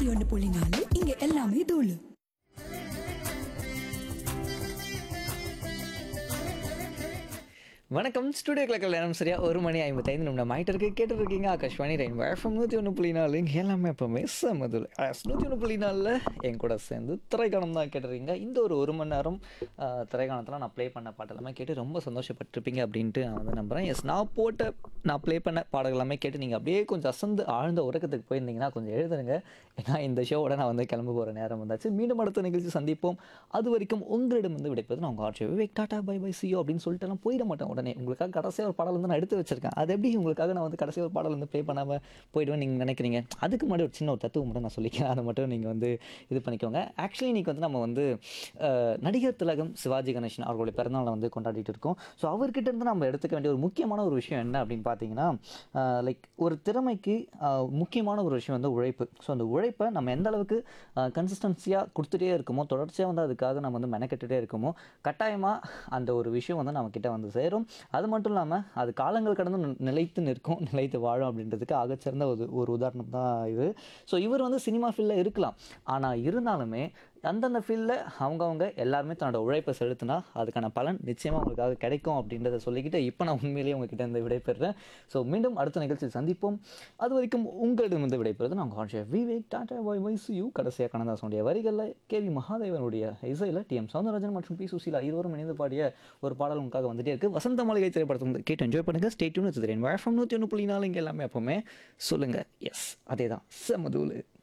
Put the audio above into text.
ஒன்று புள்ளி நாலு இங்க எல்லாமே தூளு வணக்கம் ஸ்டுடியோ கிளக்கில் நேரம் சரியா ஒரு மணி ஐம்பத்தைந்து நிமிடம் ஆகிட்டு இருக்கு கேட்டு இருக்கீங்க ஆகாஷ்வாணி ரெயின் வேஃபம் நூற்றி ஒன்று புள்ளி நாலு இங்கே எல்லாமே எப்போவுமே செம்மதுல நூற்றி ஒன்று புள்ளி நாலில் என் கூட சேர்ந்து திரைக்காலம் தான் கேட்டுருக்கீங்க இந்த ஒரு ஒரு மணி நேரம் ஆஹ், திரைக்காலத்தில் நான் ப்ளே பண்ண பாட்டு எல்லாமே கேட்டு ரொம்ப சந்தோஷப்பட்டிருப்பீங்க அப்படின்ட்டு நான் வந்து நம்புகிறேன் எஸ் நான் போட்ட நான் ப்ளே பண்ண பாடல்கள் எல்லாமே கேட்டு நீங்கள் அப்படியே கொஞ்சம் அசந்து ஆழ்ந்த உறக்கத்துக்கு போயிருந்தீங்கன்னா கொஞ்சம் எழுதுருங்க ஏன்னா இந்த ஷோவோட நான் வந்து கிளம்ப போகிற நேரம் வந்தாச்சு மீண்டும் அடுத்த நிகழ்ச்சி சந்திப்போம் அது வரைக்கும் உங்களிடம் வந்து விடைப்பது நான் உங்கள் ஆட்சி விவேக் டாடா பை பை சியோ அப்படின்னு சொல்லிட்டு எல்லாம் போயிட மாட்டேன் உடனே உங்களுக்காக கடைசியாக ஒரு பாடல் வந்து நான் எடுத்து வச்சிருக்கேன் அது எப்படி உங்களுக்காக நான் வந்து கடைசியாக ஒரு பாடல் வந்து ப்ளே பண்ணாமல் போயிடுவேன் நீங்கள் நினைக்கிறீங்க அதுக்கு முன்னாடி ஒரு சின்ன ஒரு தத்துவம் மட்டும் நான் சொல்லிக்கிறேன் அதை மட்டும் நீங்கள் வந்து இது பண்ணிக்கோங்க ஆக்சுவலி இன்னைக்கு வந்து நம்ம வந்து அஹ், நடிகர் திலகம் சிவாஜி கணேசன் அவர்களுடைய பிறந்தநாளை வந்து கொண்டாடிட்டு இருக்கோம் ஸோ அவர்கிட்ட இருந்து நம்ம எடுத்துக்க வேண்டிய ஒரு முக்கியமான ஒரு விஷயம் என்ன அப்படின்னு பார்த்தீங்கன்னா லைக் ஒரு திறமைக்கு அஹ், முக்கியமான ஒரு விஷயம் வந்து உழைப்பு ஸோ அந்த உழைப்பை நம்ம எந்த அளவுக்கு கன்சிஸ்டன்சியாக கொடுத்துட்டே இருக்கோமோ தொடர்ச்சியாக வந்து அதுக்காக நம்ம வந்து மெனக்கெட்டுட்டே இருக்கோமோ கட்டாயமாக அந்த ஒரு விஷயம் வந்து நம்ம கிட்ட வந்து சேரும் அது மட்டும் இல்லாமல் அது காலங்கள் கடந்து நி- நிலைத்து நிற்கும் நிலைத்து வாழும் அப்படின்றதுக்கு ஆகச்சிறந்த ஒரு ஒரு உதாரணம் தான் இது ஸோ இவர் வந்து சினிமா ஃபீல்டில் இருக்கலாம் ஆனால் இருந்தாலுமே அந்தந்த ஃபீல்டில் அவங்கவுங்க எல்லாருமே தன்னோட உழைப்பை செலுத்தினா அதுக்கான பலன் நிச்சயமாக உங்களுக்காக கிடைக்கும் அப்படின்றத சொல்லிக்கிட்டு இப்போ நான் உண்மையிலேயே உங்ககிட்ட இருந்து விடைபெறுறேன் ஸோ மீண்டும் அடுத்த நிகழ்ச்சியில் சந்திப்போம் அது வரைக்கும் உங்களிடம் வந்து விடைபெறுறது நான் கான்ஷியா விவேக் டாடா பாய் வைஸ் யூ கடைசியாக கண்ணதாசனுடைய வரிகளில் கே வி மகாதேவனுடைய இசையில் டி எம் சௌந்தரராஜன் மற்றும் பி சுசீலா இருவரும் இணைந்து பாடிய ஒரு பாடல் உங்களுக்காக வந்துட்டே இருக்கு வசந்த மாளிகை திரைப்படத்தை வந்து கேட்டு என்ஜாய் பண்ணுங்க ஸ்டேட்யூன் வச்சுக்கிறேன் வேஃபம் நூற்றி ஒன்று புள்ளி நாலு இங்கே எல்லாமே எப்போவுமே சொல்லுங்கள் எஸ் அதே தான் செம்மதூள்